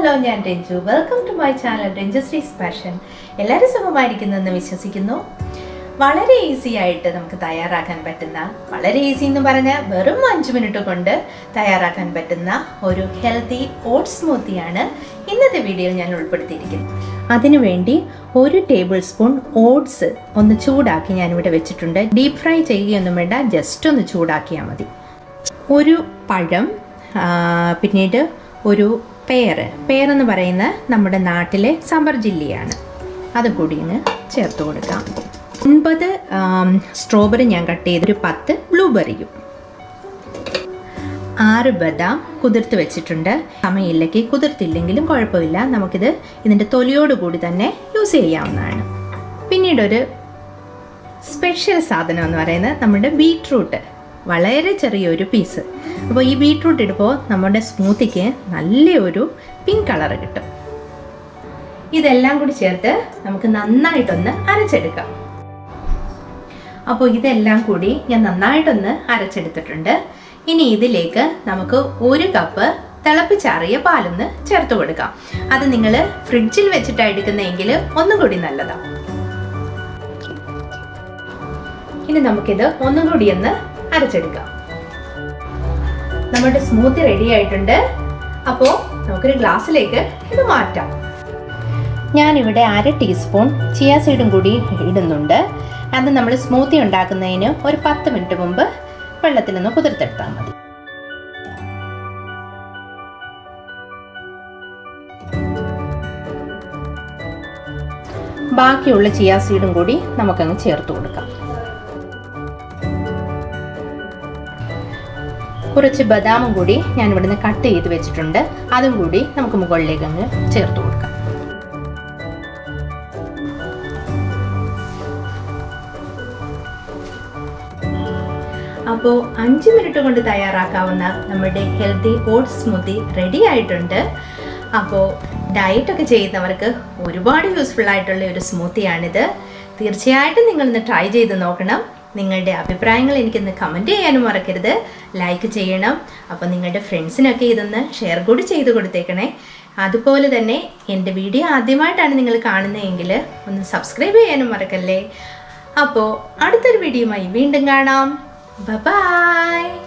hello ഞാൻ Ranju welcome to my channel Ranjusree's passion എല്ലാവരും സുഖമായിരിക്കുന്നെന്ന് വിശ്വസിക്കുന്നു വളരെ ഈസി ആയിട്ട് നമുക്ക് തയ്യാറാക്കാൻ പറ്റുന്ന വളരെ ഈസി എന്ന് പറഞ്ഞാൽ വെറും അഞ്ച് മിനിറ്റ് കൊണ്ട് തയ്യാറാക്കാൻ പറ്റുന്ന ഒരു ഹെൽത്തി ഓട്സ് സ്മൂത്തിയാണ് ഇന്നത്തെ വീഡിയോയിൽ ഞാൻ ഉൾപ്പെടുത്തിയിരിക്കുന്നത് അതിനുവേണ്ടി ഒരു ടേബിൾ സ്പൂൺ ഓട്സ് ഒന്ന് ചൂടാക്കി ഞാനിവിടെ വെച്ചിട്ടുണ്ട് ഡീപ് ഫ്രൈ ചെയ്യുകയൊന്നും വേണ്ട ജസ്റ്റ് ഒന്ന് ചൂടാക്കിയാൽ മതി ഒരു പഴം ആ, പിന്നീട് ഒരു പേര് പേരെന്ന് പറയുന്ന നമ്മുടെ നാട്ടിലെ സബർ ജില്ലയാണ് അത് കൂടി ഇങ്ങ് ചേർത്ത് കൊടുക്കാം ഒൻപത് ആം, സ്ട്രോബെറി ഞാൻ കട്ട് ചെയ്ത് ഒരു പത്ത് ബ്ലൂബെറിയും ആറ് ബദാം കുതിർത്ത് വെച്ചിട്ടുണ്ട് സമയമില്ലെങ്കിൽ കുതിർത്തില്ലെങ്കിലും കുഴപ്പമില്ല നമുക്കിത് ഇതിൻ്റെ തൊലിയോട് കൂടി തന്നെ യൂസ് ചെയ്യാവുന്നതാണ് പിന്നീടൊരു സ്പെഷ്യൽ സാധനം എന്ന് പറയുന്നത് നമ്മുടെ ബീട്രൂട്ട് വളരെ ചെറിയൊരു പീസ് അപ്പോൾ ഈ ബീട്രൂട്ട് ഇടുമ്പോൾ നമ്മുടെ സ്മൂത്തിക്ക് നല്ലൊരു പിങ്ക് കളർ കിട്ടും ഇതെല്ലാം കൂടി ചേർത്ത് നമുക്ക് നന്നായിട്ടൊന്ന് അരച്ചെടുക്കാം അപ്പോൾ ഇതെല്ലാം കൂടി ഞാൻ നന്നായിട്ടൊന്ന് അരച്ചെടുത്തിട്ടുണ്ട് ഇനി ഇതിലേക്ക് നമുക്ക് ഒരു കപ്പ് തിളപ്പിച്ചാറിയ പാലൊന്ന് ചേർത്ത് കൊടുക്കാം അത് നിങ്ങൾ ഫ്രിഡ്ജിൽ വെച്ചിട്ടാണ് എടുക്കുന്നതെങ്കിൽ ഒന്നും കൂടി നല്ലതാണ് ഇനി നമുക്കിത് ഒന്നും കൂടി ഒന്ന് അരച്ചെടുക്കാം നമ്മുടെ സ്മൂത്തി റെഡി ആയിട്ടുണ്ട് അപ്പോൾ നമുക്കൊരു ഗ്ലാസ്സിലേക്ക് ഇത് മാറ്റാം ഞാനിവിടെ അര ടീസ്പൂൺ ചിയ സീഡും കൂടി ഇടുന്നുണ്ട് അത് നമ്മൾ സ്മൂത്തി ഉണ്ടാക്കുന്നതിന് ഒരു പത്ത് മിനിറ്റ് മുമ്പ് വെള്ളത്തിലൊന്ന് കുതിർത്തെടുത്താൽ മതി ബാക്കിയുള്ള ചിയ സീഡും കൂടി നമുക്കങ്ങ് ചേർത്ത് കൊടുക്കാം കുറച്ച് ബദാമും കൂടി ഞാൻ ഇവിടുന്ന് കട്ട് ചെയ്ത് വെച്ചിട്ടുണ്ട് അതും കൂടി നമുക്ക് മുകളിലേക്ക് അങ്ങ് ചേർത്ത് കൊടുക്കാം അപ്പോൾ അഞ്ച് മിനിറ്റ് കൊണ്ട് തയ്യാറാക്കാവുന്ന നമ്മുടെ ഹെൽത്തി ഓട്സ് സ്മൂത്തി റെഡി ആയിട്ടുണ്ട് അപ്പോൾ ഡയറ്റൊക്കെ ചെയ്യുന്നവർക്ക് ഒരുപാട് യൂസ്ഫുൾ ആയിട്ടുള്ള ഒരു സ്മൂത്തിയാണിത് തീർച്ചയായിട്ടും നിങ്ങളൊന്ന് ട്രൈ ചെയ്ത് നോക്കണം നിങ്ങളുടെ അഭിപ്രായങ്ങൾ എനിക്കൊന്ന് കമൻറ്റ് ചെയ്യാനും മറക്കരുത് ലൈക്ക് ചെയ്യണം അപ്പോൾ നിങ്ങളുടെ ഫ്രണ്ട്സിനൊക്കെ ഇതൊന്ന് ഷെയർ കൂടി ചെയ്ത് കൊടുത്തേക്കണേ അതുപോലെ തന്നെ എൻ്റെ വീഡിയോ ആദ്യമായിട്ടാണ് നിങ്ങൾ കാണുന്നതെങ്കിൽ ഒന്ന് സബ്സ്ക്രൈബ് ചെയ്യാനും മറക്കല്ലേ അപ്പോൾ അടുത്തൊരു വീഡിയോയുമായി വീണ്ടും കാണാം ബൈ